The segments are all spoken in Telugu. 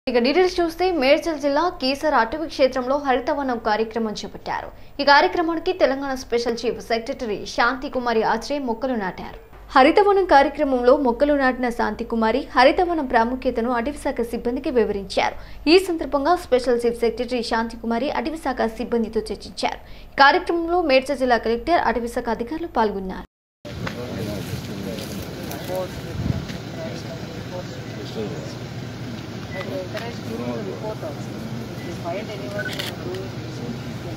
ఇక డీటెయిల్స్ చూస్తే మేడ్చల్ జిల్లా కీసర అటవీ క్షేత్రంలో హరితవనం కార్యక్రమం చేపట్టారు ఈ కార్యక్రమానికి Telangana special chief secretary Shanti Kumari Athre మొక్కలు నాటారు హరితవనం కార్యక్రమంలో మొక్కలు నాటిన శాంతి కుమారి హరితవనం ప్రాముఖ్యతను అటవీశాఖ సిబ్బందికి వివరించారు ఈ సందర్భంగా special chief secretary Shanti Kumari అటవీశాఖ సిబ్బందితో చర్చించారు కార్యక్రమంలో మేడ్చల్ జిల్లా కలెక్టర్ అటవీశాఖ అధికారులు పాల్గొన్నారు But we encourage people to report also. If you find anyone doing something,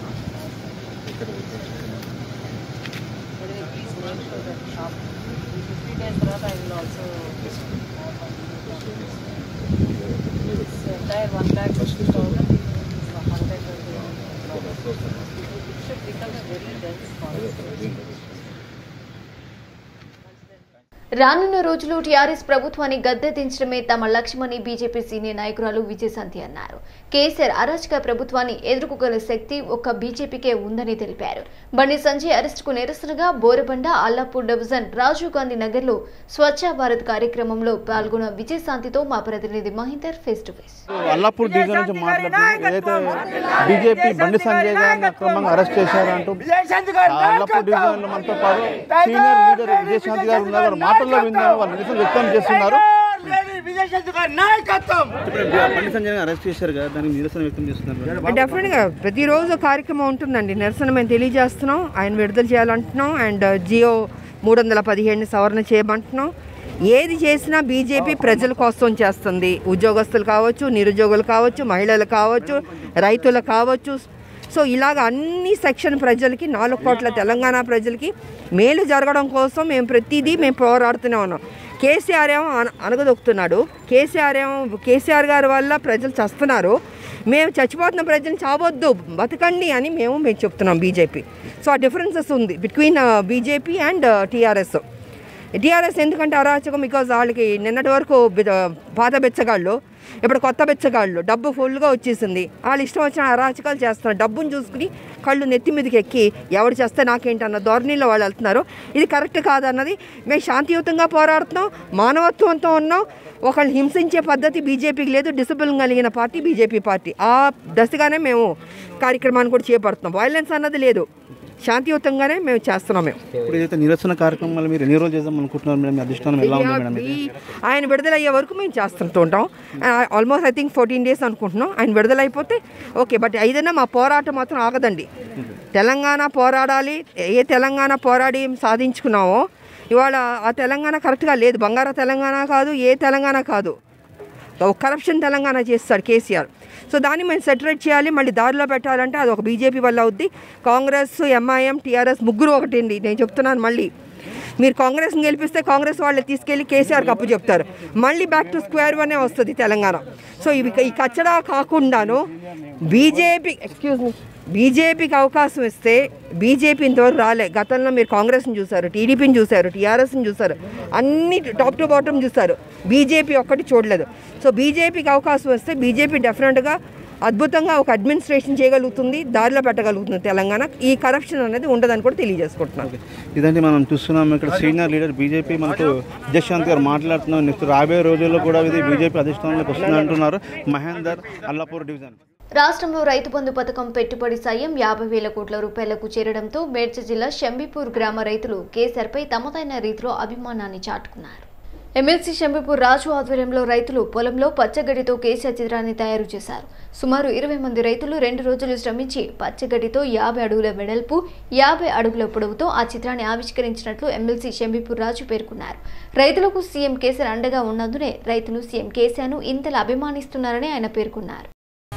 but uh, please make sure that sharp. ఈ ఫిఫ్టీ డేస్ తర్వాత I will also entire one lakh sixty thousand hundred it should become very dense forest రానున్న రోజులు టీఆర్ఎస్ ప్రభుత్వాన్ని గద్దె దించడమే తమ లక్ష్యమని బీజేపీ సీనియర్ నాయకురాలు విజయశాంతి అన్నారు కేసీఆర్ అరాచక ప్రభుత్వాన్ని ఎదుర్కోగల శక్తి ఒక్క బీజేపీకే ఉందని తెలిపారు బండి సంజయ్ అరెస్టుకు నిరసనగా బోరబండ అల్లాపూర్ డివిజన్ రాజీవ్ గాంధీ నగర్లో స్వచ్ఛ భారత్ కార్యక్రమంలో పాల్గొన్న విజయశాంతితో మా ప్రతినిధి Mahender face to face Allapur division నుంచి మాట్లాడుతూ ఏదైతే బీజేపీ బండి సంజయ్ గారిని అక్రమంగా అరెస్ట్ చేశారంటూ ఆ అల్లాపూర్ డివిజన్ లో మనతో పాటు సీనియర్ లీడర్ విజయశాంతి గారు ఉన్నారు వారి మాటల్లో విన్నారు వాళ్ళు నిరసన వ్యక్తం చేస్తున్నారు ఇప్పుడు బండి సంజయ్ గారిని అరెస్ట్ చేశారు కదా దానికి నిరసన వ్యక్తం చేస్తున్నారు డెఫినెట్గా ప్రతిరోజు కార్యక్రమం ఉంటుందండి నిరసన మేము తెలియజేస్తున్నాం ఆయన విడుదల చేయాలంటున్నాం అండ్ జియో మూడు వందల పదిహేడుని సవరణ చేయమంటున్నాం ఏది చేసినా బీజేపీ ప్రజల కోసం చేస్తుంది ఉద్యోగస్తులు కావచ్చు నిరుద్యోగులు కావచ్చు మహిళలు కావచ్చు రైతులు కావచ్చు సో ఇలాగ అన్ని సెక్షన్ ప్రజలకి నాలుగు కోట్ల తెలంగాణ ప్రజలకి మేలు జరగడం కోసం మేము ప్రతిదీ మేము పోరాడుతూనే ఉన్నాం కేసీఆర్ ఏమో అన అనగదొక్కుతున్నాడు కేసీఆర్ ఏమో కేసీఆర్ గారి వల్ల ప్రజలు చస్తున్నారు మేము చచ్చిపోతున్న ప్రజలు చావొద్దు బతకండి అని మేము మేము చెప్తున్నాం బీజేపీ సో ఆ డిఫరెన్సెస్ ఉంది బిట్వీన్ బీజేపీ అండ్ టీఆర్ఎస్ టీఆర్ఎస్ ఎందుకంటే అరాచకం బికాజ్ వాళ్ళకి నిన్నటి వరకు బి- పాత బెచ్చగాళ్ళు ఇప్పుడు కొత్త బెచ్చగాళ్ళు డబ్బు ఫుల్గా వచ్చేసింది వాళ్ళు ఇష్టం వచ్చిన అరాచకాలు చేస్తున్నారు డబ్బును చూసుకుని కళ్ళు నెత్తి మీదకి ఎక్కి ఎవడు చేస్తే నాకేంటి అన్న ధోరణిలో వాళ్ళు వెళ్తున్నారు ఇది కరెక్ట్ కాదన్నది మేము శాంతియుతంగా పోరాడుతున్నాం మానవత్వంతో ఉన్నాం ఒకళ్ళు హింసించే పద్ధతి బీజేపీకి లేదు డిసిప్లిన్ కలిగిన పార్టీ బీజేపీ పార్టీ ఆ దశగానే మేము కార్యక్రమాన్ని కూడా చేపడుతున్నాం వైలెన్స్ అన్నది లేదు శాంతియుతంగానే మేము చేస్తున్నాం మేము ఇప్పుడు ఏదైతే నిరసన కార్యక్రమాలు మీరు ఎన్ని రోజులు చేద్దాం అనుకుంటున్నారు మేడం మీ అధిష్టానం ఎలా ఉంది మేడం ఇది ఈ- ఆయన విడుదల అయ్యే వరకు మేము చేస్తుంటూ ఉంటాం almost I think fourteen days అనుకుంటున్నాం ఆయన విడుదల అయిపోతే ఓకే బట్ ఏదైనా మా పోరాటం మాత్రం ఆగదండి తెలంగాణ పోరాడాలి ఏ తెలంగాణ పోరాడి సాధించుకున్నామో ఇవాళ ఆ తెలంగాణ కరెక్ట్గా లేదు బంగారు తెలంగాణ కాదు ఏ తెలంగాణ కాదు ఒక కరప్షన్ తెలంగాణ చేస్తాడు కేసీఆర్ సో దాన్ని మేము సెటరేట్ చేయాలి మళ్ళీ దారిలో పెట్టాలంటే అది ఒక బీజేపీ వల్ల అవుద్ది కాంగ్రెస్ ఎంఐఎం టీఆర్ఎస్ ముగ్గురు ఒకటండి నేను చెప్తున్నాను మళ్ళీ మీరు కాంగ్రెస్ని గెలిపిస్తే కాంగ్రెస్ వాళ్ళు తీసుకెళ్ళి కేసీఆర్కి అప్పు చెప్తారు మళ్ళీ బ్యాక్ టు స్క్వేర్ వనే వస్తుంది తెలంగాణ సో ఇవి ఈ కచ్చడా కాకుండాను బీజేపీ ఎక్స్క్యూజ్ మీ బీజేపీకి అవకాశం ఇస్తే బీజేపీ ఇంతవరకు రాలే గతంలో మీరు కాంగ్రెస్ని చూశారు టీడీపీని చూశారు టీఆర్ఎస్ని చూశారు అన్ని టాప్ టు బాటమ్ చూశారు బీజేపీ ఒక్కటి చూడలేదు సో బీజేపీకి అవకాశం వస్తే బీజేపీ డెఫినెట్గా అద్భుతంగా ఒక అడ్మినిస్ట్రేషన్ చేయగలుగుతుంది దారిలో పెట్టగలుగుతుంది తెలంగాణ ఈ కరప్షన్ అనేది ఉండదని కూడా తెలియజేసుకుంటున్నాను ఇదండి మనం చూస్తున్నాం ఇక్కడ సీనియర్ లీడర్ బీజేపీ మనకు విజయశాంతి గారు మాట్లాడుతున్నారు నెక్స్ట్ రాబోయే రోజుల్లో కూడా ఇది బీజేపీ అధిష్టానంలోకి వస్తుంది అంటున్నారు మహేందర్ అల్లాపూర్ డివిజన్ రాష్ట్రంలో రైతు బంధు పథకం పెట్టుబడి సాయం యాభై వేల కోట్ల రూపాయలకు చేరడంతో మేడ్చల్ జిల్లా షంబీపూర్ గ్రామ రైతులు కేసీఆర్పై తమదైన రీతిలో అభిమానాన్ని చాటుకున్నారు ఎమ్మెల్సీ షంబీపూర్ రాజు ఆధ్వర్యంలో రైతులు పొలంలో పచ్చగడ్డితో కేసీఆర్ చిత్రాన్ని తయారు చేశారు సుమారు ఇరవై మంది రైతులు రెండు రోజులు శ్రమించి పచ్చగడ్డితో యాభై అడుగుల వెడల్పు యాభై అడుగుల పొడవుతో ఆ చిత్రాన్ని ఆవిష్కరించినట్లు ఎమ్మెల్సీ షంబీపూర్ రాజు పేర్కొన్నారు రైతులకు సీఎం కేసీఆర్ అండగా ఉన్నందునే రైతులు సీఎం కేసీఆర్ను ఇంతలా అభిమానిస్తున్నారని ఆయన పేర్కొన్నారు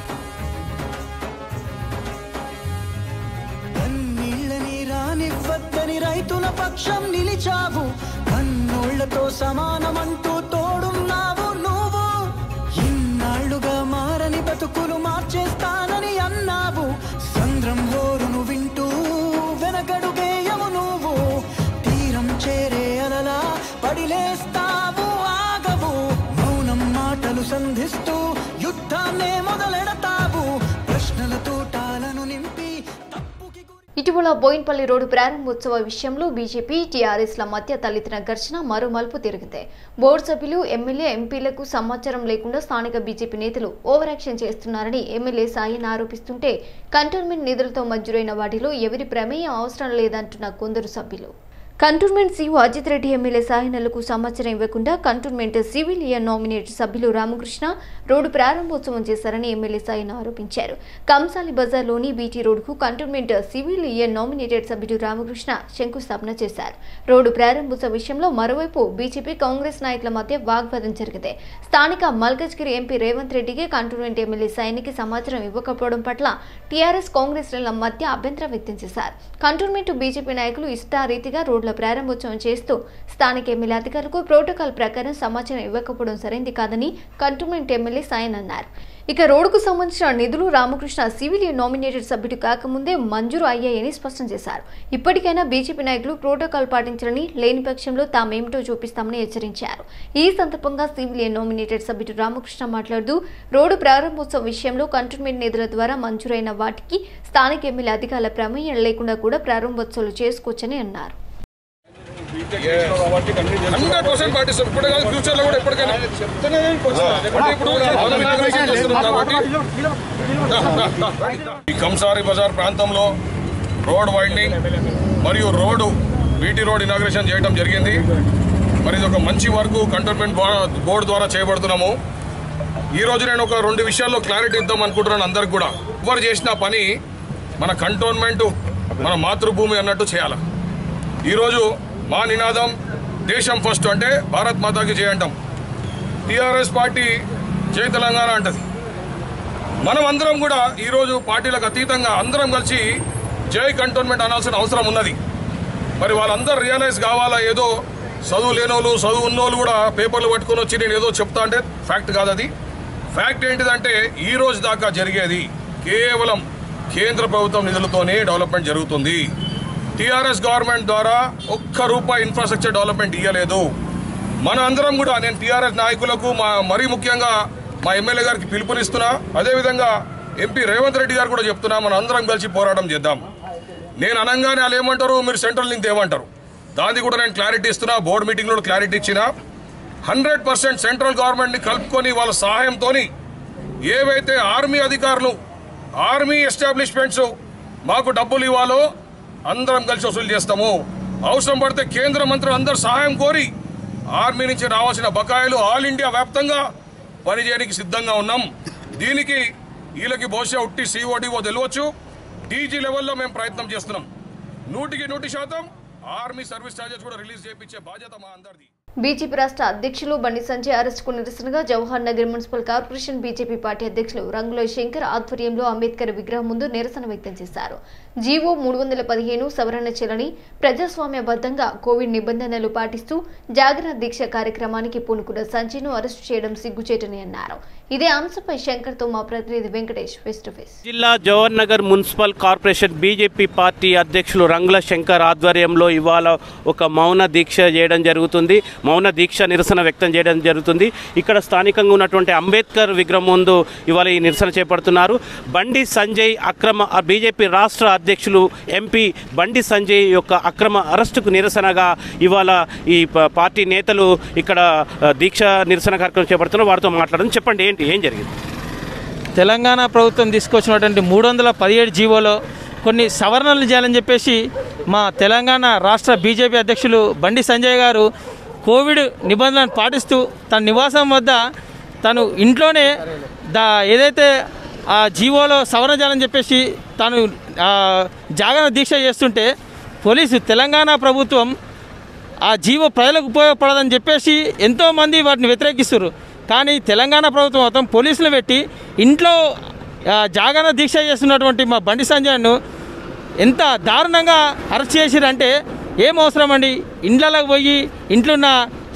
కన్నీళ్ళని రానివ్వద్దని రైతుల పక్షం నిలిచావు కన్నోళ్లతో సమానమంటూ తోడున్నావు నువ్వు ఇన్నాళ్లుగా మారని బతుకులు మార్చేస్తానని అన్నావు సంద్రం హోరును వింటూ వెనకడుగేయవు నువ్వు తీరం చేరే అలలా పడిలేస్తావు ఆగవు మౌనం మాటలు సంధిస్తూ యుద్ధాన్నే మొదలెడతావు ప్రశ్నల తూటాలను నింపి తప్పుకి గురి ఇటీవల బోయిన్పల్లి రోడ్డు ప్రారంభోత్సవ విషయంలో బీజేపీ టీఆర్ఎస్ల మధ్య తలెత్తిన ఘర్షణ మరో మలుపు తిరిగింది బోర్డు సభ్యులు ఎమ్మెల్యే ఎంపీలకు సమాచారం లేకుండా స్థానిక బీజేపీ నేతలు ఓవర్ యాక్షన్ చేస్తున్నారని ఎమ్మెల్యే సాయిన్ ఆరోపిస్తుంటే కంటోన్మెంట్ నిధులతో మంజూరైన వాటిలో ఎవరి ప్రమేయం అవసరం లేదంటున్న కొందరు సభ్యులు cantonment CO Ajit Reddy MLA సాయనలకు సమాచారం ఇవ్వకుండా కంటోన్మెంట్ సివిలియన్ నామినేట్ సభ్యులు రామకృష్ణ రోడ్డు ప్రారంభోత్సవం చేశారని ఎమ్మెల్యే సాయన ఆరోపించారు కంసాలి బజార్లోని బీటీ రోడ్డుకు కంటోన్మెంట్ సివిలియన్ నామినేటెడ్ సభ్యుడు రామకృష్ణ శంకుస్థాపన చేశారు రోడ్డు ప్రారంభోత్సవ విషయంలో మరోవైపు బీజేపీ కాంగ్రెస్ నాయకుల మధ్య వాగ్వాదం జరిగింది స్థానిక మల్కజ్గిరి ఎంపీ రేవంత్ రెడ్డికి కంటోన్మెంట్ ఎమ్మెల్యే సైనికి సమాచారం ఇవ్వకపోవడం పట్ల టీఆర్ఎస్ కాంగ్రెస్ ల మధ్య అభ్యంతరం వ్యక్తం చేశారు కంటోన్మెంట్ బీజేపీ నాయకులు ఇష్టారీతిగా రోడ్ల ప్రారంభోత్సవం చేస్తూ స్థానిక ఎమ్మెల్యే అధికారులకు ప్రోటోకాల్ ప్రకారం సమాచారం ఇవ్వకపోవడం సరైంది కాదని కంటోన్మెంట్ ఎమ్మెల్యే సాయన్ అన్నారు ఇక రోడ్డుకు సంబంధించిన నిధులు రామకృష్ణ సివిలియన్ నామినేటెడ్ సభ్యుడు కాకముందే మంజూరు అయ్యాయని స్పష్టం చేశారు ఇప్పటికైనా బీజేపీ నాయకులు ప్రోటోకాల్ పాటించాలని లేని పక్షంలో తామేమిటో చూపిస్తామని హెచ్చరించారు ఈ సందర్భంగా సివిలియన్ నామినేటెడ్ సభ్యుడు రామకృష్ణ మాట్లాడుతూ రోడ్డు ప్రారంభోత్సవం విషయంలో కంటోన్మెంట్ నిధుల ద్వారా మంజూరైన వాటికి స్థానిక ఎమ్మెల్యే అధికారుల ప్రమేయం లేకుండా కూడా ప్రారంభోత్సవాలు చేసుకోవచ్చని అన్నారు హండ్రెడ్ పర్సెంట్ పాటిస్తాం ఇప్పుడు కాదు ఫ్యూచర్ లో కూడా ఎప్పటికైనా అంటే ఇప్పుడు inauguration చేస్తున్నాం కాబట్టి ఈ కంసారి బజార్ ప్రాంతంలో రోడ్ వైండింగ్ మరియు రోడ్డు బీటీ రోడ్ ఇనాగ్రేషన్ చేయడం జరిగింది మరి ఇది ఒక మంచి వర్క్ కంటోన్మెంట్ బోర్డు ద్వారా చేయబడుతున్నాము ఈ రోజు నేను ఒక రెండు విషయాల్లో క్లారిటీ ఇద్దాం అనుకుంటున్నాను అందరికి కూడా ఎవరు చేసిన పని మన కంటోన్మెంట్ మన మాతృభూమి అన్నట్టు చేయాలి ఈరోజు మా నినాదం దేశం ఫస్ట్ అంటే భారత్ మాతాకి జై అంటాం టీఆర్ఎస్ పార్టీ జై తెలంగాణ అంటది మనం అందరం కూడా ఈరోజు పార్టీలకు అతీతంగా అందరం కలిసి జై కంటోన్మెంట్ అనాల్సిన అవసరం ఉన్నది మరి వాళ్ళందరూ రియలైజ్ కావాలా ఏదో చదువు లేనోళ్ళు చదువు ఉన్నోళ్ళు కూడా పేపర్లు పట్టుకొని వచ్చి నేను ఏదో చెప్తా అంటే ఫ్యాక్ట్ కాదు అది ఫ్యాక్ట్ ఏంటిదంటే ఈ రోజు దాకా జరిగేది కేవలం కేంద్ర ప్రభుత్వం నిధులతోనే డెవలప్మెంట్ జరుగుతుంది టీఆర్ఎస్ గవర్నమెంట్ ద్వారా ఒక్క రూపాయి ఇన్ఫ్రాస్ట్రక్చర్ డెవలప్మెంట్ ఇవ్వలేదు మన అందరం కూడా నేను టీఆర్ఎస్ నాయకులకు మా మరీ ముఖ్యంగా మా ఎమ్మెల్యే గారికి పిలుపునిస్తున్నా అదేవిధంగా ఎంపీ రేవంత్ రెడ్డి గారు కూడా చెప్తున్నా మన అందరం కలిసి పోరాటం చేద్దాం నేను అనగానే వాళ్ళు ఏమంటారు మీరు సెంట్రల్ లింక్ ఏమంటారు దాన్ని కూడా నేను క్లారిటీ ఇస్తున్నా బోర్డు మీటింగ్లో క్లారిటీ ఇచ్చిన హండ్రెడ్ పర్సెంట్ సెంట్రల్ గవర్నమెంట్ని కలుపుకొని వాళ్ళ సహాయంతో ఏవైతే ఆర్మీ అధికారులు ఆర్మీ ఎస్టాబ్లిష్మెంట్స్ మాకు డబ్బులు ఇవ్వాలో అందరం కలిసి వసూలు చేస్తాము అవసరం పడితే కేంద్ర మంత్రులు అందరు సహాయం కోరి ఆర్మీ నుంచి రావాల్సిన బకాయిలు ఆల్ ఇండియా వ్యాప్తంగా పనిచేయడానికి సిద్ధంగా ఉన్నాం దీనికి వీళ్ళకి బహుశా ఉట్టి సిఓడిఓ తెలియవచ్చు డీజీ లెవెల్లో మేము ప్రయత్నం చేస్తున్నాం నూటికి నూటి శాతం ఆర్మీ సర్వీస్ ఛార్జెస్ కూడా రిలీజ్ చేయించే బాధ్యత మా అందరిది బీజేపీ రాష్ట్ర అధ్యక్షులు బండి సంజయ్ అరెస్టుకు నిరసనగా Jawahar Nagar municipal corporation BJP party అధ్యక్షులు రంగుల శంకర్ ఆధ్వర్యంలో అంబేద్కర్ విగ్రహం ముందు నిరసన వ్యక్తం చేశారు జీవో మూడు వందల పదిహేను సవరణ చేయాలని ప్రజాస్వామ్యబద్ధంగా కోవిడ్ నిబంధనలు పాటిస్తూ జాగరణ దీక్ష కార్యక్రమానికి పూనుకున్న సంజయ్ను అరెస్టు చేయడం సిగ్గుచేటని అన్నారు ఇదే అంశంపై శంకర్తో మా ప్రతినిధి వెంకటేష్ ఫేస్ టు ఫేస్ జిల్లా Jawahar Nagar municipal corporation BJP party అధ్యక్షులు రంగుల శంకర్ ఆధ్వర్యంలో ఇవాళ ఒక మౌన దీక్ష చేయడం జరుగుతుంది మౌన దీక్ష నిరసన వ్యక్తం చేయడం జరుగుతుంది ఇక్కడ స్థానికంగా ఉన్నటువంటి అంబేద్కర్ విగ్రహం ముందు ఇవాళ ఈ నిరసన చేపడుతున్నారు బండి సంజయ్ అక్రమ ఆ బీజేపీ రాష్ట్ర అధ్యక్షులు ఎంపీ బండి సంజయ్ యొక్క అక్రమ అరెస్టుకు నిరసనగా ఇవాళ ఈ ప- పార్టీ నేతలు ఇక్కడ ఆ, దీక్ష నిరసన కార్యక్రమం చేపడుతున్నారు వారితో మాట్లాడడం చెప్పండి ఏంటి ఏం జరిగింది తెలంగాణ ప్రభుత్వం తీసుకొచ్చినటువంటి మూడు వందల పదిహేడు జీవోలో కొన్ని సవరణలు చేయాలని చెప్పేసి మా తెలంగాణ రాష్ట్ర బీజేపీ అధ్యక్షులు బండి సంజయ్ గారు కోవిడ్ నిబంధనలను పాటిస్తూ తన నివాసం వద్ద తను ఇంట్లోనే దా ఏదైతే ఆ జీవోలో సవరణ చేయాలని చెప్పేసి తాను ఆ, జాగరణ దీక్ష చేస్తుంటే పోలీసు తెలంగాణ ప్రభుత్వం ఆ జీవో ప్రజలకు ఉపయోగపడదని చెప్పేసి ఎంతోమంది వాటిని వ్యతిరేకిస్తారు కానీ తెలంగాణ ప్రభుత్వం మొత్తం పోలీసులు పెట్టి ఇంట్లో ఆ, జాగరణ దీక్ష చేస్తున్నటువంటి మా బండి సంజయ్ను ఎంత దారుణంగా అరెస్ట్ చేసిరంటే ఏం అవసరం అండి ఇండ్లలోకి పోయి ఇంట్లో ఉన్న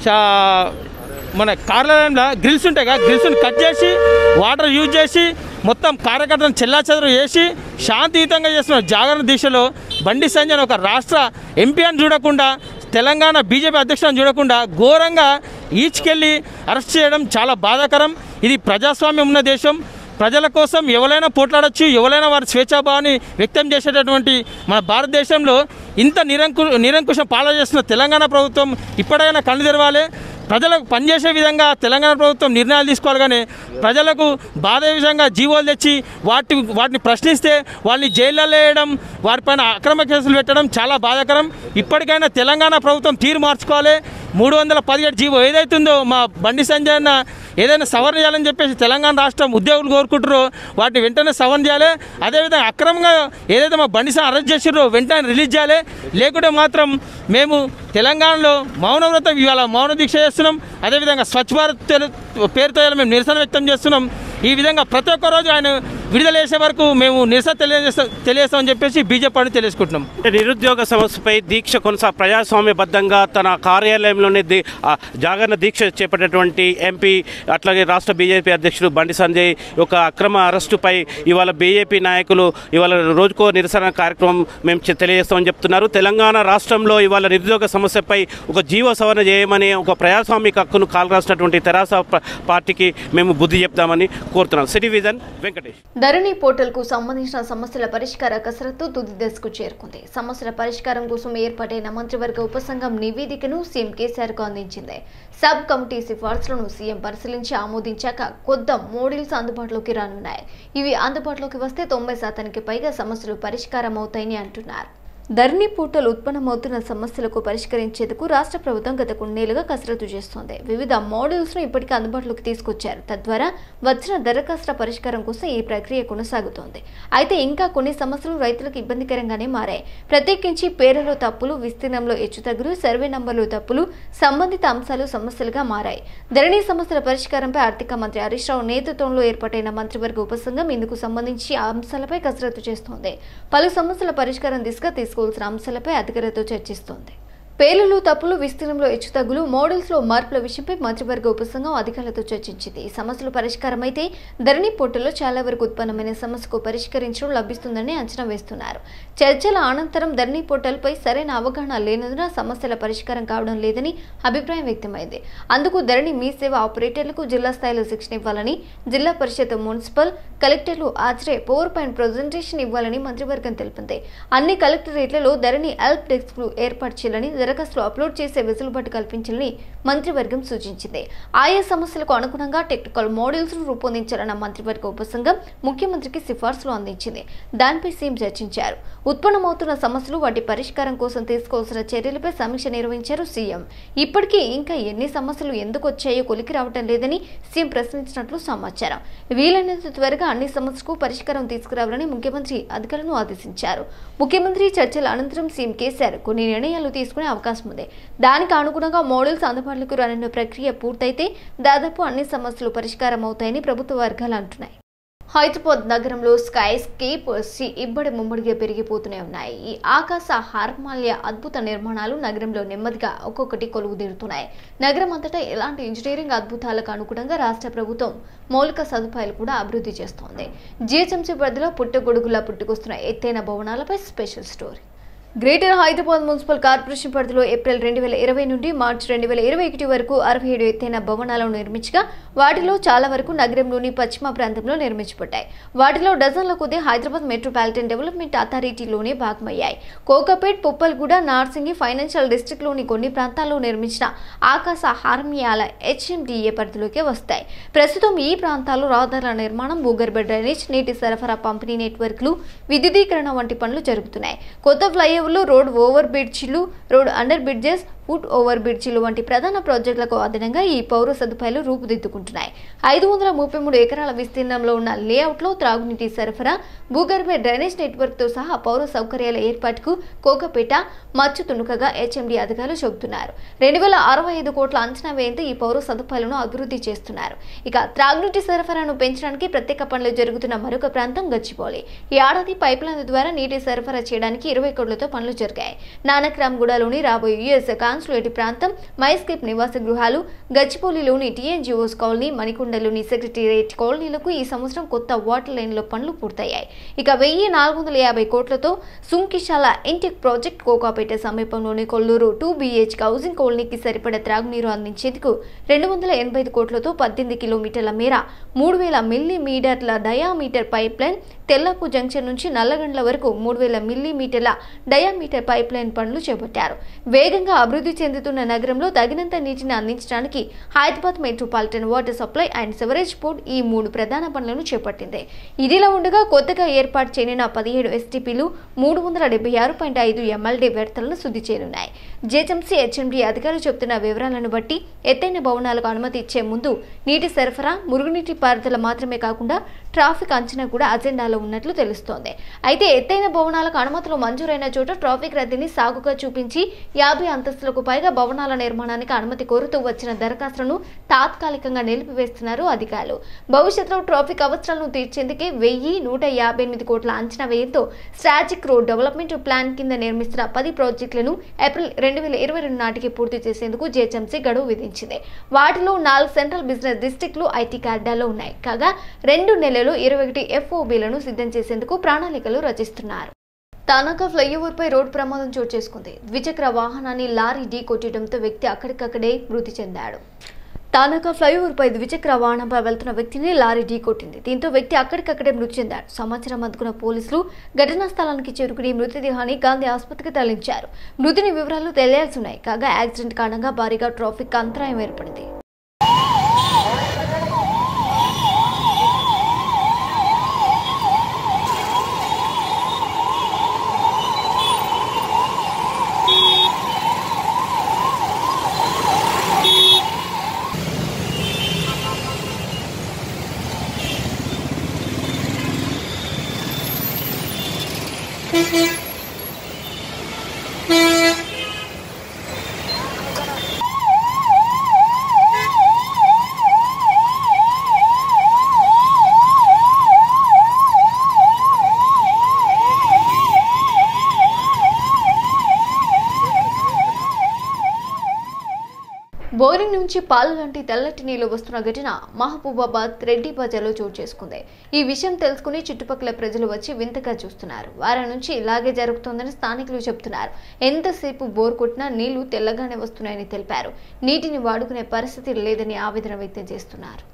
షా- మన కార్యాలయంలో గ్రిల్స్ ఉంటాయి కదా గ్రిల్స్ని కట్ చేసి వాటర్ యూజ్ చేసి మొత్తం కార్యకర్తలను చెల్లాచెదరు చేసి శాంతియుతంగా చేస్తున్న జాగరణ దీక్షలో బండి సంజయ్ ఒక రాష్ట్ర ఎంపీ అని చూడకుండా తెలంగాణ బీజేపీ అధ్యక్షులను చూడకుండా ఘోరంగా ఈడ్చుకెళ్ళి అరెస్ట్ చేయడం చాలా బాధాకరం ఇది ప్రజాస్వామ్యం ఉన్న దేశం ప్రజల కోసం ఎవరైనా పోట్లాడొచ్చు ఎవరైనా వారి స్వేచ్ఛాభావాన్ని వ్యక్తం చేసేటటువంటి మన భారతదేశంలో ఇంత నిరంకు నిరంకుశం పాలన చేస్తున్న తెలంగాణ ప్రభుత్వం ఇప్పటికైనా కళ్ళు తెరవాలి ప్రజలకు పనిచేసే విధంగా తెలంగాణ ప్రభుత్వం నిర్ణయాలు తీసుకోవాలి కానీ ప్రజలకు బాధ విధంగా జీవోలు తెచ్చి వాటి వాటిని ప్రశ్నిస్తే వాళ్ళని జైల్లో వేయడం వారిపైన అక్రమ కేసులు పెట్టడం చాలా బాధాకరం ఇప్పటికైనా తెలంగాణ ప్రభుత్వం తీరు మార్చుకోవాలి మూడు వందల పదిహేడు జీవో ఏదైతుందో మా బండి సంజయ్ అన్న ఏదైనా సవరణ చేయాలని చెప్పేసి తెలంగాణ రాష్ట్రం ఉద్యోగులు కోరుకుంటారో వాటిని వెంటనే సవరణ చేయాలి అదేవిధంగా అక్రమంగా ఏదైతే మా బండి సంజయ్ అరెస్ట్ చేసిరో వెంటనే రిలీజ్ చేయాలి లేకుంటే మాత్రం మేము తెలంగాణలో మౌన వ్రతం ఇవాళ మౌన దీక్ష చేస్తున్నాం అదేవిధంగా స్వచ్ఛ భారత్ తెలు- పేరుతో ఇవాళ మేము నిరసన వ్యక్తం చేస్తున్నాం ఈ విధంగా ప్రతి ఒక్క రోజు ఆయన విడుదల చేసే వరకు మేము నిరసన తెలియజేస్తాం తెలియజేస్తామని చెప్పేసి బీజేపీ పార్టీ తెలియజేసుకుంటున్నాం నిరుద్యోగ సమస్యపై దీక్ష కొనసా ప్రజాస్వామ్యబద్ధంగా తన కార్యాలయంలోనే దీ ఆ, జాగరణ దీక్ష చేపట్టినటువంటి ఎంపీ అట్లాగే రాష్ట్ర బీజేపీ అధ్యక్షుడు బండి సంజయ్ ఒక అక్రమ అరెస్టుపై ఇవాళ బీజేపీ నాయకులు ఇవాళ రోజుకో నిరసన కార్యక్రమం మేము చె- తెలియజేస్తామని చెప్తున్నారు తెలంగాణ రాష్ట్రంలో ఇవాళ నిరుద్యోగ సమస్యపై ఒక జీవో సవరణ చేయమని ఒక ప్రజాస్వామిక హక్కును కాలరాసినటువంటి తెరాస ప- పార్టీకి మేము బుద్ధి చెప్తామని కోరుతున్నాం city vision Venkatesh Dharani portal కు సంబంధించిన సమస్యల పరిష్కార కసరత్తు తుది దశకు చేరుకుంది సమస్యల పరిష్కారం కోసం ఏర్పాటైన మంత్రివర్గ ఉపసంఘం నివేదికను సీఎం కేసీఆర్ కు అందించింది సబ్ కమిటీ సిఫార్సులను సీఎం పరిశీలించి ఆమోదించాక కొత్త మోడల్స్ అందుబాటులోకి రానున్నాయి ఇవి అందుబాటులోకి వస్తే తొంభై శాతానికి పైగా సమస్యలు పరిష్కారం అవుతాయని అంటున్నారు ధరణి పోర్టల్ ఉత్పన్నమవుతున్న సమస్యలకు పరిష్కరించేందుకు రాష్ట్ర ప్రభుత్వం గత కొన్నేళ్లుగా కసరత్తు చేస్తోంది వివిధ మోడల్స్ ను ఇప్పటికే అందుబాటులోకి తీసుకొచ్చారు తద్వారా వచ్చిన దరఖాస్తుల పరిష్కారం కోసం ఈ ప్రక్రియ కొనసాగుతోంది అయితే ఇంకా కొన్ని సమస్యలు రైతులకు ఇబ్బందికరంగానే మారాయి ప్రత్యేకించి పేర్లలో తప్పులు విస్తీర్ణంలో హెచ్చుతగ్గులు సర్వే నంబర్లు తప్పులు సంబంధిత అంశాలు సమస్యలుగా మారాయి ధరణి సమస్యల పరిష్కారంపై ఆర్థిక మంత్రి హరీష్ రావు నేతృత్వంలో ఏర్పాటైన మంత్రివర్గ ఉపసంఘం ఇందుకు సంబంధించి ఆ అంశాలపై కసరత్తు చేస్తోంది పలు సమస్యల పరిష్కారం దిశగా తీసుకోవాల్సిన అంశాలపై అధికారులతో చర్చిస్తోంది పేర్లలో తప్పులు విస్తీర్ణంలో హెచ్చుతగ్గులు మోడల్స్ లో మార్పుల విషయంపై మంత్రివర్గ ఉపసంఘం అధికారులతో చర్చించింది ఈ సమస్యలు పరిష్కారమైతే ధరణి పోర్టల్లో చాలా వరకు ఉత్పన్నమైన సమస్యకు పరిష్కరించడం లభిస్తుందని అంచనా వేస్తున్నారు చర్చల అనంతరం ధరణి పోర్టల్పై సరైన అవగాహన లేనందున సమస్యల పరిష్కారం కావడం లేదని అభిప్రాయం వ్యక్తమైంది అందుకు ధరణి మీ సేవ ఆపరేటర్లకు జిల్లా స్థాయిలో శిక్షణ ఇవ్వాలని జిల్లా పరిషత్ మున్సిపల్ కలెక్టర్లు హాజరై పవర్ పాయింట్ ప్రజెంటేషన్ ఇవ్వాలని మంత్రివర్గం తెలిపింది అన్ని కలెక్టరేట్లలో ధరణి హెల్ప్ డెస్క్లు ఏర్పాటు చేయాలని దరఖాస్తులు అప్లోడ్ చేసే వెసులుబాటు కల్పించాలని మంత్రివర్గం సూచించింది ఆయా సమస్యలకు అనుగుణంగా టెక్నికల్ మోడల్స్ ను రూపొందించాలన్న మంత్రివర్గ ఉపసంఘం ముఖ్యమంత్రికి సిఫార్సులు అందించింది దానిపై సీఎం చర్చించారు ఉత్పన్నమవుతున్న సమస్యలు వాటి పరిష్కారం కోసం తీసుకోవాల్సిన చర్యలపై సమీక్ష నిర్వహించారు సీఎం ఇప్పటికీ ఇంకా ఎన్ని సమస్యలు ఎందుకు వచ్చాయో కొలికి రావటం లేదని సీఎం ప్రశ్నించినట్లు సమాచారం వీలైనంత త్వరగా అన్ని సమస్యలకు పరిష్కారం తీసుకురావాలని ముఖ్యమంత్రి అధికారులను ఆదేశించారు ముఖ్యమంత్రి చర్చల అనంతరం సీఎం కేసీఆర్ కొన్ని నిర్ణయాలు తీసుకునే అవకాశం ఉంది దానికి అనుగుణంగా మోడల్స్ అందుబాటులోకి రానున్న ప్రక్రియ పూర్తయితే దాదాపు అన్ని సమస్యలు పరిష్కారం అవుతాయని ప్రభుత్వ వర్గాలు అంటున్నాయి హైదరాబాద్ నగరంలో స్కై స్కేప్ సి ఇబ్బడి ముమ్మడిగా పెరిగిపోతూనే ఉన్నాయి ఈ ఆకాశ హార్మాల్య అద్భుత నిర్మాణాలు నగరంలో నెమ్మదిగా ఒక్కొక్కటి కొలువు తీరుతున్నాయి నగరం అంతటా ఎలాంటి ఇంజనీరింగ్ అద్భుతాలకు అనుగుణంగా రాష్ట్ర ప్రభుత్వం మౌలిక సదుపాయాలు కూడా అభివృద్ధి చేస్తోంది జిహెచ్ఎంసీ పరిధిలో పుట్టగొడుగులా పుట్టుకొస్తున్న ఎత్తైన భవనాలపై special story greater Hyderabad municipal corporation పరిధిలో ఏప్రిల్ రెండు వేల ఇరవై నుండి మార్చి రెండు వేల ఇరవై ఒకటి వరకు అరవై ఏడు ఎత్తైన భవనాలను నిర్మించగా వాటిలో చాలా వరకు నగరంలోని పశ్చిమ ప్రాంతంలో నిర్మించబడ్డాయి వాటిలో డజన్ల కొద్దీ హైదరాబాద్ మెట్రోపాలిటన్ డెవలప్మెంట్ అథారిటీలోనే భాగమయ్యాయి కోకపేట్ పుప్పల్గూడ నార్సింగి ఫైనాన్షియల్ డిస్ట్రిక్ట్లోని కొన్ని ప్రాంతాల్లో నిర్మించిన ఆకాశ హార్మియాల హెచ్ఎండిఏ పరిధిలోకి వస్తాయి ప్రస్తుతం ఈ ప్రాంతాల్లో రహదారుల నిర్మాణం భూగర్భ డ్రైనేజ్ నీటి సరఫరా పంపిణీ నెట్వర్క్లు విద్యుదీకరణ వంటి పనులు జరుగుతున్నాయి కొత్త ఫ్లైఓవర్లు రోడ్ ఓవర్ బ్రిడ్జిలు road under bridges foot over బ్రిడ్జిలు వంటి ప్రధాన ప్రాజెక్టులకు అదనంగా ఈ పౌర సదుపాయాలు రూపుదిద్దుకుంటున్నాయి ఐదు వందల ముప్పై మూడు ఎకరాల విస్తీర్ణంలో ఉన్న లేఅవుట్లో త్రాగునీటి సరఫరా భూగర్భ డ్రైనేజ్ నెట్వర్క్తో సహా పౌర సౌకర్యాల ఏర్పాటుకు కోకపేట మచ్చు తుణుకగా హెచ్ఎండి అధికారులు చెబుతున్నారు రెండు వేల అరవై ఐదు కోట్ల అంచనా వ్యయంతో ఈ పౌర సదుపాయాలను అభివృద్ధి చేస్తున్నారు ఇక త్రాగునీటి సరఫరాను పెంచడానికి ప్రత్యేక పనులు జరుగుతున్న మరొక ప్రాంతం గచ్చిబౌలి ఈ ఏడాది పైప్లైన్ ద్వారా నీటి సరఫరా చేయడానికి ఇరవై కోట్లతో పనులు జరిగాయి నానక్రామ్గూడలోని రాబోయే యుఎస్ ట్రాన్స్లేటి ప్రాంతం మైస్కేప్ నివాస గృహాలు గచ్చిపోలిలోని టీఎన్జిఓస్ కాలనీ మణికొండలోని సెక్రటేరియట్ కాలనీలకు ఈ సంవత్సరం కొత్త వాటర్ లైన్లో పనులు పూర్తయ్యాయి ఇక వెయ్యి నాలుగు వందల యాభై కోట్లతో సుంకిశాల ఇంటెక్ ప్రాజెక్ట్ కోకాపేట సమీపంలోని కొల్లూరు టూ బీహెచ్ హౌసింగ్ కాలనీకి సరిపడ త్రాగునీరు అందించేందుకు రెండు వందల ఎనభై ఐదు కోట్లతో పద్దెనిమిది కిలోమీటర్ల మేర మూడు వేల మిల్లీమీటర్ల డయామీటర్ పైప్ లైన్ తెల్లపు జంక్షన్ నుంచి నల్లగండ్ల వరకు మూడు వేల మిల్లీమీటర్ల డయామీటర్ పైప్ లైన్ పనులు చేపట్టారు వేగంగా అభివృద్ధి చెందుతున్న నగరంలో తగినంత నీటిని అందించడానికి Hyderabad metropolitan water supply and sewerage board ఈ మూడు ప్రధాన పనులను చేపట్టింది ఇదిలా ఉండగా కొత్తగా ఏర్పాటు చేయనున్న పదిహేడు ఎస్టీపీలు మూడు వందల డెబ్బై ఆరు పాయింట్ ఐదు ఎంఎల్డీ వ్యర్థాలను శుద్ధి చేయనున్నాయి జేహెచ్ఎంసీ హెచ్ఎండీ అధికారులు చెబుతున్న వివరాలను బట్టి ఎత్తైన భవనాలకు అనుమతి ఇచ్చే ముందు నీటి సరఫరా మురుగునీటి పారుదల మాత్రమే కాకుండా ట్రాఫిక్ అంచనా కూడా అజెండాలో ఉన్నట్లు తెలుస్తోంది అయితే ఎత్తైన భవనాలకు అనుమతులు మంజూరైన చోట ట్రాఫిక్ రద్దీని సాగుగా చూపించి యాభై అంతస్తులకు పైగా భవనాల నిర్మాణానికి అనుమతి కోరుతూ వచ్చిన దరఖాస్తులను తాత్కాలికంగా నిలిపివేస్తున్నారు అధికారులు భవిష్యత్తులో ట్రాఫిక్ అవసరాలను తీర్చేందుకే వెయ్యి నూట యాభై ఎనిమిది కోట్ల అంచనా వ్యయంతో స్ట్రాటజిక్ రోడ్ డెవలప్మెంట్ ప్లాన్ కింద నిర్మిస్తున్న పది ప్రాజెక్టులను ఏప్రిల్ రెండు వేల ఇరవై రెండు నాటికి పూర్తి చేసేందుకు జేహెచ్ఎంసీ గడువు విధించింది వాటిలో నాలుగు సెంట్రల్ బిజినెస్ డిస్టిక్లు ఐటీ కార్డాలో ఉన్నాయి కాగా రెండు నెలలు ఇరవై ఒకటి ఎఫ్ఓబీలను సిద్ధం చేసేందుకు ప్రణాళికలు రచిస్తున్నారు తానక ఫ్లైఓవర్పై రోడ్డు ప్రమాదం చోటు చేసుకుంది ద్విచక్ర వాహనాన్ని లారీ ఢీ కొట్టడంతో వ్యక్తి అక్కడికక్కడే మృతి చెందాడు తానక ఫ్లైఓవర్పై ద్విచక్ర వాహనంపై వెళ్తున్న వ్యక్తిని లారీ ఢీ కొట్టింది దీంతో వ్యక్తి అక్కడికక్కడే మృతి చెందాడు సమాచారం అందుకున్న పోలీసులు ఘటనా స్థలానికి చేరుకుని మృతదేహాన్ని గాంధీ ఆసుపత్రికి తరలించారు మృతిని వివరాలు తెలియాల్సి ఉన్నాయి కాగా యాక్సిడెంట్ కారణంగా భారీగా ట్రాఫిక్ అంతరాయం ఏర్పడింది బోరింగ్ నుంచి పాలు లాంటి తెల్లటి నీళ్లు వస్తున్న ఘటన మహబూబాబాద్ రెడ్డి బజార్లో చోటు చేసుకుంది ఈ విషయం తెలుసుకుని చుట్టుపక్కల ప్రజలు వచ్చి వింతగా చూస్తున్నారు వారి నుంచి ఇలాగే జరుగుతోందని స్థానికులు చెబుతున్నారు ఎంతసేపు బోర్ కొట్టినా నీళ్లు తెల్లగానే వస్తున్నాయని తెలిపారు నీటిని వాడుకునే పరిస్థితి లేదని ఆవేదన వ్యక్తం చేస్తున్నారు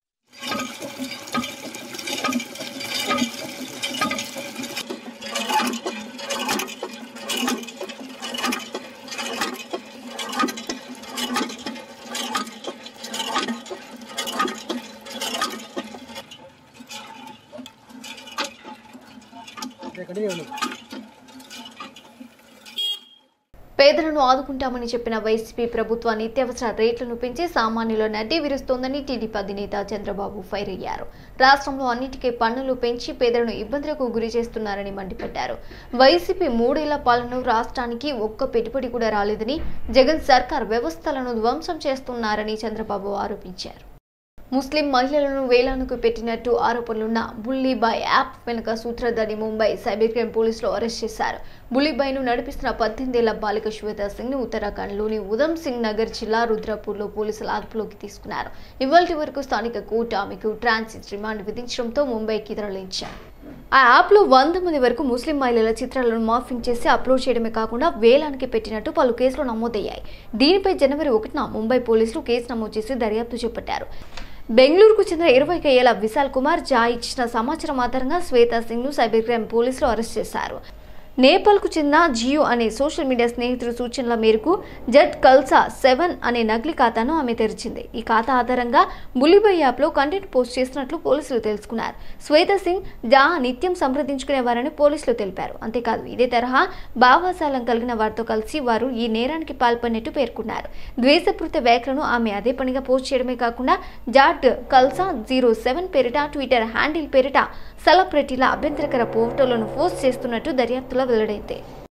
పేదలను ఆదుకుంటామని చెప్పిన వైసీపీ ప్రభుత్వ నిత్యావసర రేట్లను పెంచి సామాన్యుల నడ్డి విరుస్తోందని టీడీపీ అధినేత చంద్రబాబు ఫైర్ అయ్యారు రాష్ట్రంలో అన్నిటికీ పన్నులు పెంచి పేదలను ఇబ్బందులకు గురి చేస్తున్నారని మండిపడ్డారు వైసీపీ మూడేళ్ల పాలన రాష్ట్రానికి ఒక్క పెట్టుబడి కూడా రాలేదని జగన్ సర్కార్ వ్యవస్థలను ధ్వంసం చేస్తున్నారని చంద్రబాబు ఆరోపించారు ముస్లిం మహిళలను వేలానికి పెట్టినట్టు ఆరోపణలున్న బుల్లీబాయ్ యాప్ వెనుక సూత్రధారి ముంబై సైబర్ క్రైమ్ పోలీసులు అరెస్ట్ చేశారు బుల్లీబాయ్ను నడిపిస్తున్న పద్దెనిమిదేళ్ల బాలిక శ్వేత సింగ్ ను ఉత్తరాఖండ్లోని ఉధమ్ సింగ్ నగర్ జిల్లా రుద్రపూర్లో పోలీసులు అదుపులోకి తీసుకున్నారు ఇవాళ వరకు స్థానిక కోర్టు ఆమెకు ట్రాన్సిట్ రిమాండ్ విధించడంతో ముంబైకి తరలించారు ఆ యాప్లో వంద మంది వరకు ముస్లిం మహిళల చిత్రాలను మార్ఫింగ్ చేసి అప్లోడ్ చేయడమే కాకుండా వేలానికి పెట్టినట్టు పలు కేసులు నమోదయ్యాయి దీనిపై జనవరి ఒకటిన ముంబై పోలీసులు కేసు నమోదు చేసి దర్యాప్తు చేపట్టారు బెంగళూరుకు చెందిన ఇరవై ఏళ్ల విశాల్ కుమార్ జా ఇచ్చిన సమాచారం ఆధారంగా శ్వేతా సింగ్ ను సైబర్ క్రైమ్ పోలీసులు అరెస్ట్ చేశారు నేపాల్కు చెందిన జియో అనే సోషల్ మీడియా స్నేహితుడి సూచనల మేరకు జడ్ కల్సా సెవెన్ అనే నకిలీ ఖాతాను ఆమె తెరిచింది ఈ ఖాతా ఆధారంగా బుల్లిబై యాప్లో కంటెంట్ పోస్ట్ చేస్తున్నట్లు పోలీసులు తెలుసుకున్నారు శ్వేత సింగ్ జా నిత్యం సంప్రదించుకునేవారని పోలీసులు తెలిపారు అంతేకాదు ఇదే తరహా భావాసాలం కలిగిన వారితో కలిసి వారు ఈ నేరానికి పాల్పడినట్టు పేర్కొన్నారు ద్వేషపూరిత వ్యాఖ్యలను ఆమె అదే పనిగా పోస్ట్ చేయడమే కాకుండా జాట్ కల్సా జీరో సెవెన్ పేరిట ట్విట్టర్ హ్యాండిల్ పేరిట సెలబ్రిటీల అభ్యంతరకర ఫోటోలను పోస్ట్ చేస్తున్నట్టు దర్యాప్తులో వెల్లడైంది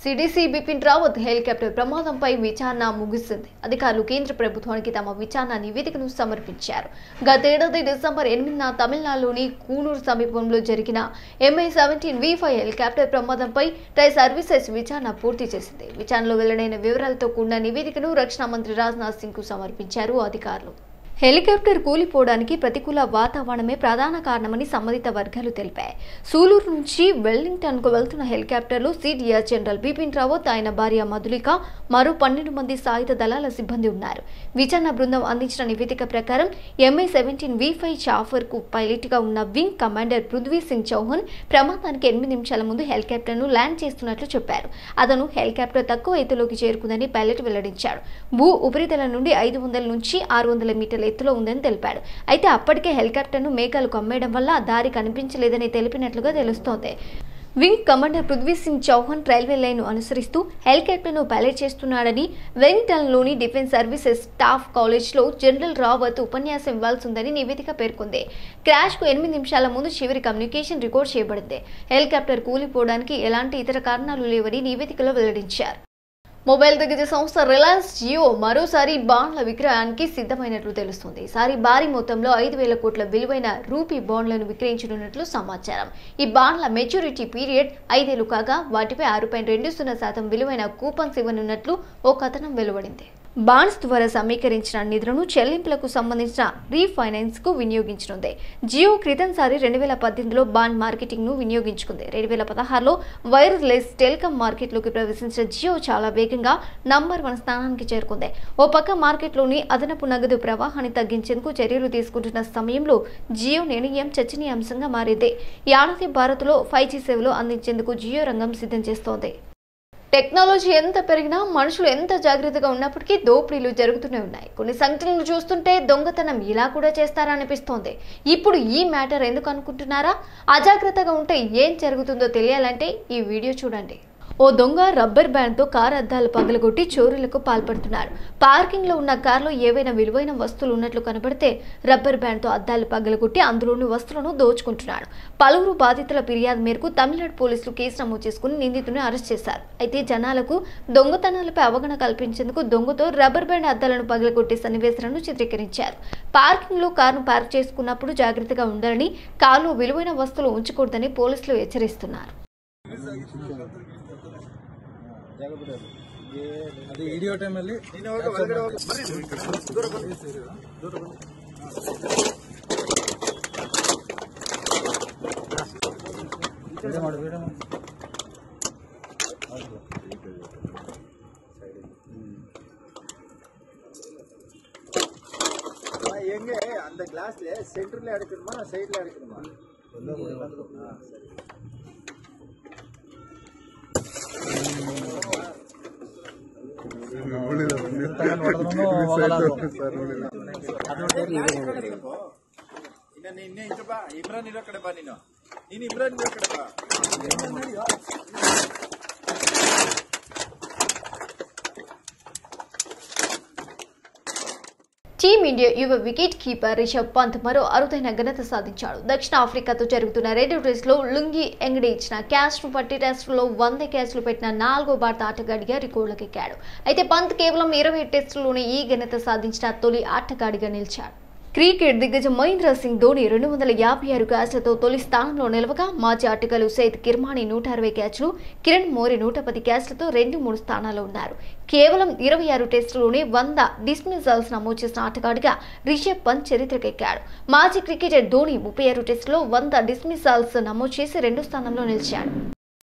సిడిసి బిపిన్ రావత్ హెలికాప్టర్ ప్రమాదంపై విచారణ ముగిసింది అధికారులు కేంద్ర ప్రభుత్వానికి తమ విచారణ నివేదికను సమర్పించారు గతేడాది డిసెంబర్ ఎనిమిదిన తమిళనాడులోని కూనూరు సమీపంలో జరిగిన MI seventeen V five helicopter ప్రమాదంపై టై సర్వీసెస్ విచారణ పూర్తి చేసింది విచారణలో వెల్లడైన వివరాలతో కూడిన నివేదికను రక్షణ మంత్రి రాజ్నాథ్ సింగ్ కు సమర్పించారు అధికారులు హెలికాప్టర్ కూలిపోవడానికి ప్రతికూల వాతావరణమే ప్రధాన కారణమని సంబంధిత వర్గాలు తెలిపాయి సూలూరు నుంచి వెల్లింగ్టన్కు వెళ్తున్న హెలికాప్టర్లో సిడిఆర్ జనరల్ బిపిన్ రావత్ ఆయన భార్య మధులిక మరో పన్నెండు మంది సాయుధ దళాల సిబ్బంది ఉన్నారు విచారణ బృందం అందించిన నివేదిక ప్రకారం MI seventeen V five chopper కు పైలట్ గా ఉన్న వింగ్ కమాండర్ పృథ్వీ సింగ్ చౌహాన్ ప్రమాదానికి ఎనిమిది నిమిషాల ముందు హెలికాప్టర్ను ల్యాండ్ చేస్తున్నట్లు చెప్పారు అతను హెలికాప్టర్ తక్కువ ఎత్తులోకి చేరుకుందని పైలట్ వెల్లడించాడు భూ ఉపరితలం నుండి ఐదు వందల నుంచి ఆరు వందల మీటర్ల ఎత్తులో ఉందని తెలిపాడు అయితే అప్పటికే హెలికాప్టర్ను మేఘాలు కమ్మేయడం వల్ల ఆ దారి కనిపించలేదని తెలిపినట్లుగా తెలుస్తోంది wing commander Prithvi Singh Chauhan railway line అనుసరిస్తూ హెలికాప్టర్ను పైలట్ చేస్తున్నాడని వెలింగ్టన్లోని డిఫెన్స్ సర్వీసెస్ స్టాఫ్ కాలేజ్లో జనరల్ రావత్ ఉపన్యాసం ఇవ్వాల్సి ఉందని నివేదిక పేర్కొంది క్రాష్కు ఎనిమిది నిమిషాల ముందు చివరి కమ్యూనికేషన్ రికార్డ్ చేయబడింది హెలికాప్టర్ కూలిపోవడానికి ఎలాంటి ఇతర కారణాలు లేవని నివేదికలో వెల్లడించారు మొబైల్ దిగ్గజ సంస్థ రిలయన్స్ జియో మరోసారి బాండ్ల విక్రయానికి సిద్ధమైనట్లు తెలుస్తుంది ఈసారి భారీ మొత్తంలో ఐదు వేల కోట్ల విలువైన రూపీ బాండ్లను విక్రయించనున్నట్లు సమాచారం ఈ బాండ్ల మెచ్యూరిటీ పీరియడ్ ఐదేళ్లు కాగా వాటిపై ఆరు పాయింట్ రెండు సున్నా శాతం విలువైన కూపన్స్ ఇవ్వనున్నట్లు ఓ కథనం వెలువడింది బాండ్స్ ద్వారా సమీకరించిన నిధులను చెల్లింపులకు సంబంధించిన రీఫైనాన్స్ కు వినియోగించనుంది జియో క్రితంసారి రెండు వేల పద్దెనిమిదిలో బాండ్ మార్కెటింగ్ ను వినియోగించుకుంది రెండు వేల పదహారులో వైర్లెస్ టెలికాం మార్కెట్లోకి ప్రవేశించిన జియో చాలా వేగంగా నంబర్ వన్ స్థానానికి చేరుకుంది ఓ పక్క మార్కెట్లోని అదనపు నగదు ప్రవాహాన్ని తగ్గించేందుకు చర్యలు తీసుకుంటున్న సమయంలో జియో నిర్ణయం చర్చనీయాంశంగా మారింది ఈ ఏడాది భారత్లో ఫైవ్ జీ సేవలు అందించేందుకు జియో రంగం సిద్ధం చేస్తోంది టెక్నాలజీ ఎంత పెరిగినా మనుషులు ఎంత జాగ్రత్తగా ఉన్నప్పటికీ దోపిడీలు జరుగుతూనే ఉన్నాయి కొన్ని సంఘటనలు చూస్తుంటే దొంగతనం ఇలా కూడా చేస్తారా అనిపిస్తోంది ఇప్పుడు ఈ మ్యాటర్ ఎందుకు అనుకుంటున్నారా అజాగ్రత్తగా ఉంటే ఏం జరుగుతుందో తెలియాలంటే ఈ వీడియో చూడండి ఓ దొంగ రబ్బర్ బ్యాండ్తో కార్ అద్దాలు పగలగొట్టి చోరీలకు పాల్పడుతున్నాడు పార్కింగ్లో ఉన్న కార్లో ఏవైనా విలువైన వస్తువులు ఉన్నట్లు కనబడితే రబ్బర్ బ్యాండ్తో అద్దాలు పగలగొట్టి అందులోని వస్తువులను దోచుకుంటున్నాడు పలువురు బాధితుల ఫిర్యాదు మేరకు తమిళనాడు పోలీసులు కేసు నమోదు చేసుకుని నిందితుడిని అరెస్ట్ చేశారు అయితే జనాలకు దొంగతనాలపై అవగాహన కల్పించేందుకు దొంగతో రబ్బర్ బ్యాండ్ అద్దాలను పగలగొట్టే సన్నివేశాలను చిత్రీకరించారు పార్కింగ్లో కారును పార్క్ చేసుకున్నప్పుడు జాగ్రత్తగా ఉండాలని కారులో విలువైన వస్తువులు ఉంచకూడదని పోలీసులు హెచ్చరిస్తున్నారు ಅದು ಹಿಡಿಯೋ ಟೈಮಲ್ಲಿ எங்க அந்த கிளாஸ்ல சென்டர்ல எடுக்கணுமா சைடுல எடுக்கணுமா ಇನ್ನ ನಿನ್ನೆ ಇಂಚ ಬಾ ಇಮ್ರಾನ್ ಇರೋ ಕಡೆ ಬಾ ನೀನು ನೀನು ಇಮ್ರಾನ್ ಇರೋ ಕಡೆ ಬಾ టీమిండియా యువ వికెట్ కీపర్ రిషబ్ పంత్ మరో అరుదైన ఘనత సాధించాడు దక్షిణ ఆఫ్రికాతో జరుగుతున్న రెండో టెస్టులో లుంగి ఎంగడి ఇచ్చిన క్యాచ్ను పట్టి టెస్టులో వంద క్యాచ్లు పెట్టిన నాలుగో భారత ఆటగాడిగా రికార్డులకెక్కాడు అయితే పంత్ కేవలం ఇరవై టెస్టుల్లోనే ఈ ఘనత సాధించిన తొలి ఆటగాడిగా నిలిచాడు క్రికెట్ దిగ్గజం మహేంద్ర సింగ్ ధోని రెండు వందల యాభై ఆరు క్యాచ్లతో తొలి స్థానంలో నిలవగా మాజీ ఆటగాళ్లు సైద్ కిర్మాణి నూట అరవై క్యాచ్లు కిరణ్ మోరి నూట పది క్యాచ్లతో రెండు మూడు స్థానాల్లో ఉన్నారు కేవలం ఇరవై ఆరు టెస్టులోనే వంద డిస్మిసల్స్ నమోదు చేసిన ఆటగాడిగా రిషబ్ పంత్ చరిత్రకెక్కాడు మాజీ క్రికెటర్ ధోని ముప్పై ఆరు టెస్టులో వంద డిస్మిసల్స్ నమోదు చేసి రెండో స్థానంలో నిలిచాడు